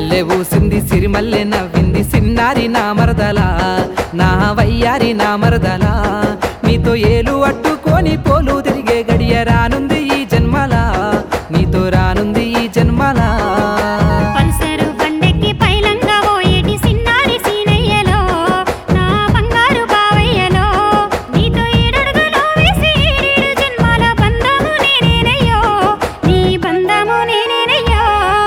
సిరిమల్లె ఊసింది సిరిమల్లె నవ్వింది సిన్నారి నా మరదలా నా వయ్యారి నా మరదలా నీతో ఏలు అట్టుకొని పోలు తిరిగే గడియ రానుంది ఈ జన్మలా నీతో రానుంది ఈ జన్మలా పల్సరు బండెక్కి పైలంగా పోయేటి సిన్నారి సీనయ్యలో నా బంగారు బావయ్యలో నీతో ఏడడుగులు వేసి ఏడేడు జన్మాల బంధము నేనేనయ్యో నీ బంధము నేనేనయ్యో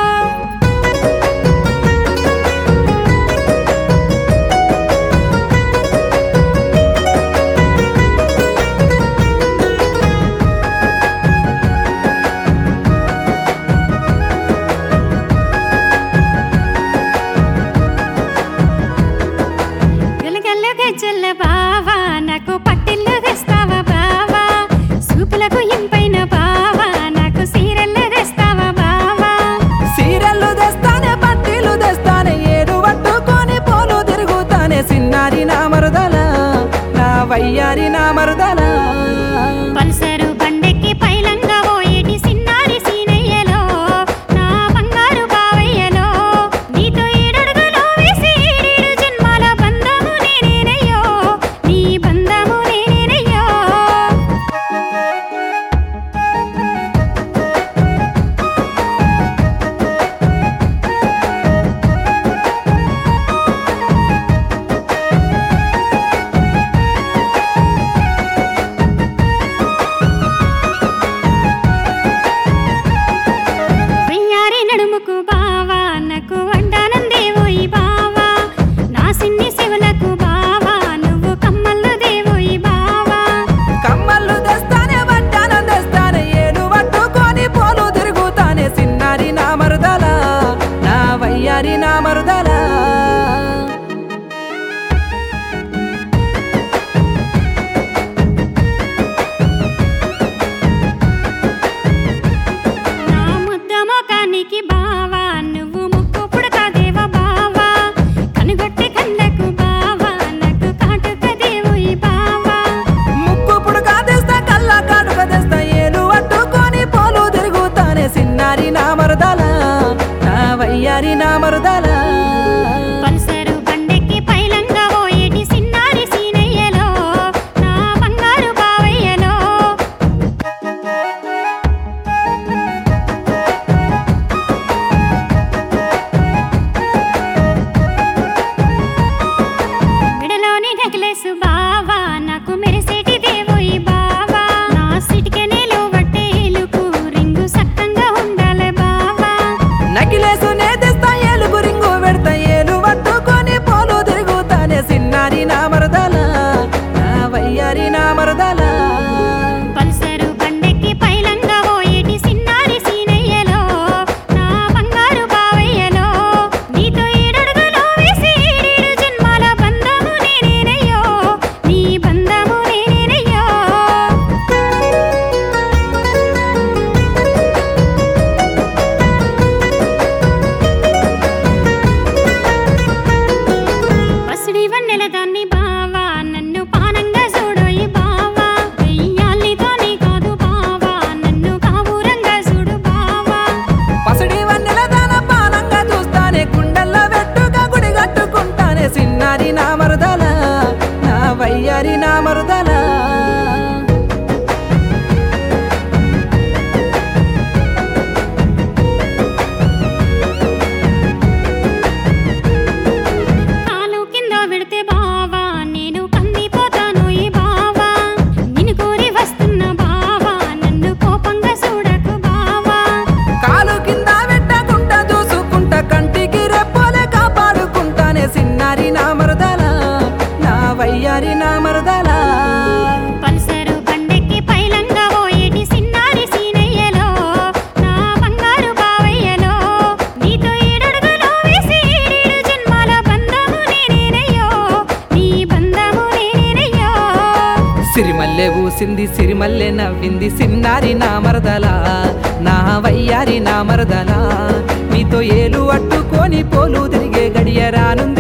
గలగల్ల గజ్జల్ల బావా నాకు పట్టిల్లు తెస్తావా బావా సూపులకు ఇంపైన బావా నాకు సీరల్లు తెస్తావా బావా సీరల్లు తెస్తానే పట్టీలు తెస్తానే ఏడు పట్టుకొని పోలు తిరుగుతానే సిన్నారి నా మరదలా నా వయ్యారి నా మరదలా పల్సరు బండెక్కి పైలంగా పోయేటి సిన్నారి సీనయ్యలో నా బంగారు బావయ్యలో నీతో ఏడడుగులు వేసి ఏడేడు జన్మాల బంధము నేనేనయ్యో నీ బంధము నేనేనయ్యో వెయ్యారి నడుముకు బావా నాకు వండానందేవోయి బావా నా సిన్ని శివులకు బావా నువ్వు కమ్మల్లు దేవోయి బావా కమ్మలు తెస్తానే వడ్డానం తెస్తానే ఏడు పట్టుకొని పోలు తిరుగుతానే సిన్నారి నా మరదలా నా వయ్యారి నా మరదలా నా ముద్ద మొకానికి బావా నువ్వు ముక్కు పుడకాదేవ బావా కనుగొట్టి కళ్ళకు బావా నాకు కాటుక దేవోయి బావా ముక్కు పుడక తెస్తా కళ్ళ కాటుక తెస్తా ఏడు పట్టుకొని పోలు తిరుగుతానే సిన్నారి నా మరదలా నా వయ్యారి నా మరదలా పల్సరు బండెక్కి పైలంగా పోయేటి సిన్నారి సీనయ్యలో నా బంగారు బావయ్యలో మెడలోని నెక్లెస్ బావా నాకు మెరిసేటి దేవోయి బావా నా సిటికెనేలో వట్టేలుకు రింగు సక్కంగా ఉండాలి బావా నకిలేసు నే తెస్తా ఏలుగు రింగు పెడతా ఏలు పట్టుకొని పోలు తిరుగుతానే సిన్నారి నా మరదలా నా వయ్యారి నా మరదలా పల్సరు బండెక్కి పైలంగా పోయేటి సిన్నారి సీనయ్యలో నా బంగారు బావయ్యలో నీతో ఏడడుగులు వేసి ఏడేడు జన్మాల బంధము నేనేనయ్యో నీ బంధము నేనేనయ్యో పసిడి వన్నెల దాన్ని బావా నన్ను పానంగా చూడోయి బావా వెయ్యాలితోని కాదు బావా నన్ను కావురంగా చూడు బావా పసడి వన్నెల దాన పానంగా చూస్తానే గుండెల్లో పెట్టుగా గుడి కట్టుకుంటానే సిన్నారి నా మరదలా నా వయ్యారి నా మరదలా కాలు కింద పెడితే బావా నేను కందిపోతాను ఈ బావా నిన్ను కోరి వస్తున్న బావా నన్ను కోపంగా చూడకు బావా కాలు కింద పెట్టకుండా చూసుకుంటా కంటికి రెప్పోలే కాపాడుకుంటానే సిన్నారి నా మరదలా నా వయ్యారి నా మరదలా పల్సరు బండెక్కి పైలంగా పోయేటి సిన్నారి సీనయ్యలో నా బంగారు బావయ్యలో నీతో ఏడడుగులు వేసి ఏడేడు జన్మాల బంధము నేనేనయ్యో నీ బంధము నేనేనయ్యో సిరిమల్లె ఊసింది సిరిమల్లె నవ్వింది సిన్నారి నా మరదలా నా వయ్యారి నా మరదలా నీతో ఏలు అట్టుకొని పోలు తిరిగే గడియ రానుంది